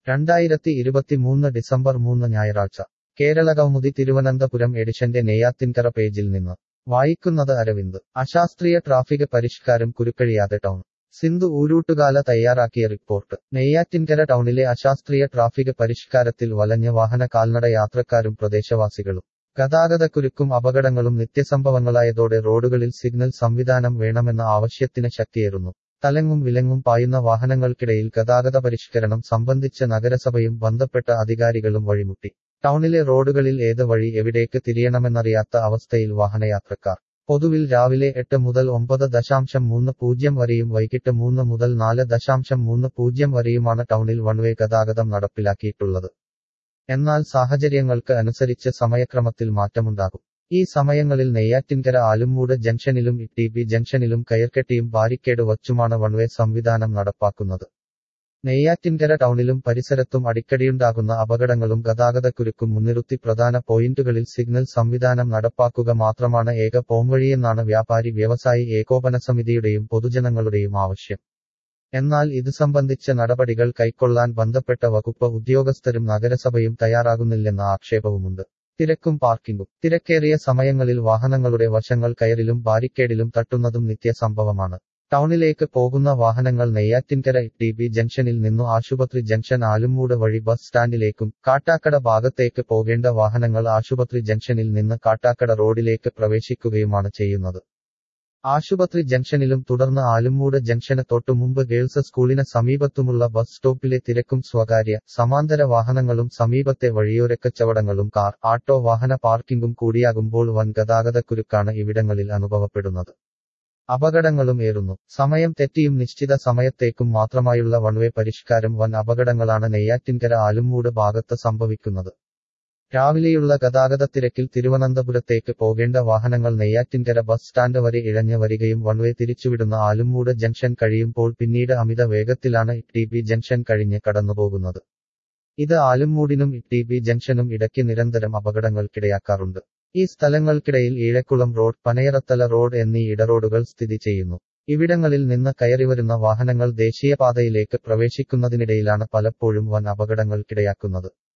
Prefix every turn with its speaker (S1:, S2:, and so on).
S1: രണ്ടായിരത്തി ഇരുപത്തിമൂന്ന് ഡിസംബർ മൂന്ന് ഞായറാഴ്ച കേരള കൗമുദി തിരുവനന്തപുരം എഡിഷന്റെ നെയ്യാത്തിൻകര പേജിൽ നിന്ന് വായിക്കുന്നത് അരവിന്ദ് അശാസ്ത്രീയ ട്രാഫിക് പരിഷ്കാരം കുരുക്കഴിയാതെ ടൗൺ സിന്ധു ഊരൂട്ടുകാല തയ്യാറാക്കിയ റിപ്പോർട്ട് നെയ്യാറ്റിൻകര ടൗണിലെ അശാസ്ത്രീയ ട്രാഫിക് പരിഷ്കാരത്തിൽ വലഞ്ഞ വാഹന കാൽനട യാത്രക്കാരും പ്രദേശവാസികളും ഗതാഗതക്കുരുക്കും അപകടങ്ങളും നിത്യസംഭവങ്ങളായതോടെ റോഡുകളിൽ സിഗ്നൽ സംവിധാനം വേണമെന്ന ആവശ്യത്തിന് ശക്തിയേറുന്നു തലങ്ങും വിലങ്ങും പായുന്ന വാഹനങ്ങൾക്കിടയിൽ ഗതാഗത പരിഷ്കരണം സംബന്ധിച്ച് നഗരസഭയും ബന്ധപ്പെട്ട അധികാരികളും വഴിമുട്ടി ടൗണിലെ റോഡുകളിൽ ഏത് വഴി എവിടേക്ക് തിരിയണമെന്നറിയാത്ത അവസ്ഥയിൽ വാഹനയാത്രക്കാർ പൊതുവിൽ രാവിലെ എട്ട് മുതൽ ഒമ്പത് ദശാംശം മൂന്ന് പൂജ്യം വരെയും വൈകിട്ട് മൂന്ന് മുതൽ നാല് ദശാംശം മൂന്ന് പൂജ്യം വരെയുമാണ് ടൗണിൽ വൺവേ ഗതാഗതം നടപ്പിലാക്കിയിട്ടുള്ളത് എന്നാൽ സാഹചര്യങ്ങൾക്ക് അനുസരിച്ച് സമയക്രമത്തിൽ മാറ്റമുണ്ടാകും ഈ സമയങ്ങളിൽ നെയ്യാറ്റിൻകര ആലുംമൂട് ജംഗ്ഷനിലും ടി ബി ജംഗ്ഷനിലും കയർക്കെട്ടിയും ബാരിക്കേഡ് വച്ചുമാണ് വൺവേ സംവിധാനം നടപ്പാക്കുന്നത് നെയ്യാറ്റിൻകര ടൗണിലും പരിസരത്തും അടിക്കടിയുണ്ടാകുന്ന അപകടങ്ങളും ഗതാഗതക്കുരുക്കും മുൻനിർത്തി പ്രധാന പോയിന്റുകളിൽ സിഗ്നൽ സംവിധാനം നടപ്പാക്കുക മാത്രമാണ് ഏക പോംവഴിയെന്നാണ് വ്യാപാരി വ്യവസായി ഏകോപന സമിതിയുടെയും പൊതുജനങ്ങളുടെയും ആവശ്യം എന്നാൽ ഇത് സംബന്ധിച്ച നടപടികൾ കൈക്കൊള്ളാൻ ബന്ധപ്പെട്ട വകുപ്പ് ഉദ്യോഗസ്ഥരും നഗരസഭയും തയ്യാറാകുന്നില്ലെന്ന ആക്ഷേപവുമുണ്ട് തിരക്കും പാർക്കിംഗും തിരക്കേറിയ സമയങ്ങളിൽ വാഹനങ്ങളുടെ വശങ്ങൾ കയറിലും ബാരിക്കേഡിലും തട്ടുന്നതും നിത്യസംഭവമാണ് ടൗണിലേക്ക് പോകുന്ന വാഹനങ്ങൾ നെയ്യാറ്റിൻകര ടി ബി ജംഗ്ഷനിൽ നിന്നു ആശുപത്രി ജംഗ്ഷൻ ആലുംമൂട് വഴി ബസ് സ്റ്റാൻഡിലേക്കും കാട്ടാക്കട ഭാഗത്തേക്ക് പോകേണ്ട വാഹനങ്ങൾ ആശുപത്രി ജംഗ്ഷനിൽ നിന്ന് കാട്ടാക്കട റോഡിലേക്ക് പ്രവേശിക്കുകയുമാണ് ചെയ്യുന്നത് ആശുപത്രി ജംഗ്ഷനിലും തുടർന്ന് ആലുംമൂട് ജംഗ്ഷന് തൊട്ടുമുമ്പ് ഗേൾസ് സ്കൂളിന് സമീപത്തുമുള്ള ബസ് സ്റ്റോപ്പിലെ തിരക്കും സ്വകാര്യ സമാന്തര വാഹനങ്ങളും സമീപത്തെ വഴിയോരക്കച്ചവടങ്ങളും കാർ ആട്ടോ വാഹന പാർക്കിംഗും കൂടിയാകുമ്പോൾ വൻ ഗതാഗതക്കുരുക്കാണ് ഇവിടങ്ങളിൽ അനുഭവപ്പെടുന്നത് അപകടങ്ങളും ഏറുന്നു സമയം തെറ്റിയും നിശ്ചിത സമയത്തേക്കും മാത്രമായുള്ള വൺവേ പരിഷ്കാരം വൻ അപകടങ്ങളാണ് നെയ്യാറ്റിൻകര ആലുംമൂട് ഭാഗത്ത് സംഭവിക്കുന്നത് രാവിലെയുള്ള ഗതാഗതത്തിരക്കിൽ തിരുവനന്തപുരത്തേക്ക് പോകേണ്ട വാഹനങ്ങൾ നെയ്യാറ്റിൻകര ബസ് സ്റ്റാൻഡ് വരെ ഇഴഞ്ഞു വരികയും വൺവേ തിരിച്ചുവിടുന്ന ആലുംമൂട് ജംഗ്ഷൻ കഴിയുമ്പോൾ പിന്നീട് അമിത വേഗത്തിലാണ് ടി ബി ജംഗ്ഷൻ കഴിഞ്ഞ് കടന്നുപോകുന്നത് ഇത് ആലുംമൂടിനും ടി ബി ജംഗ്ഷനും ഇടയ്ക്ക് നിരന്തരം അപകടങ്ങൾക്കിടയാക്കാറുണ്ട് ഈ സ്ഥലങ്ങൾക്കിടയിൽ ഈഴക്കുളം റോഡ് പനയറത്തല റോഡ് എന്നീ ഇടറോഡുകൾ സ്ഥിതി ചെയ്യുന്നു ഇവിടങ്ങളിൽ നിന്ന് കയറിവരുന്ന വാഹനങ്ങൾ ദേശീയപാതയിലേക്ക് പ്രവേശിക്കുന്നതിനിടയിലാണ് പലപ്പോഴും വൻ അപകടങ്ങൾക്കിടയാക്കുന്നത്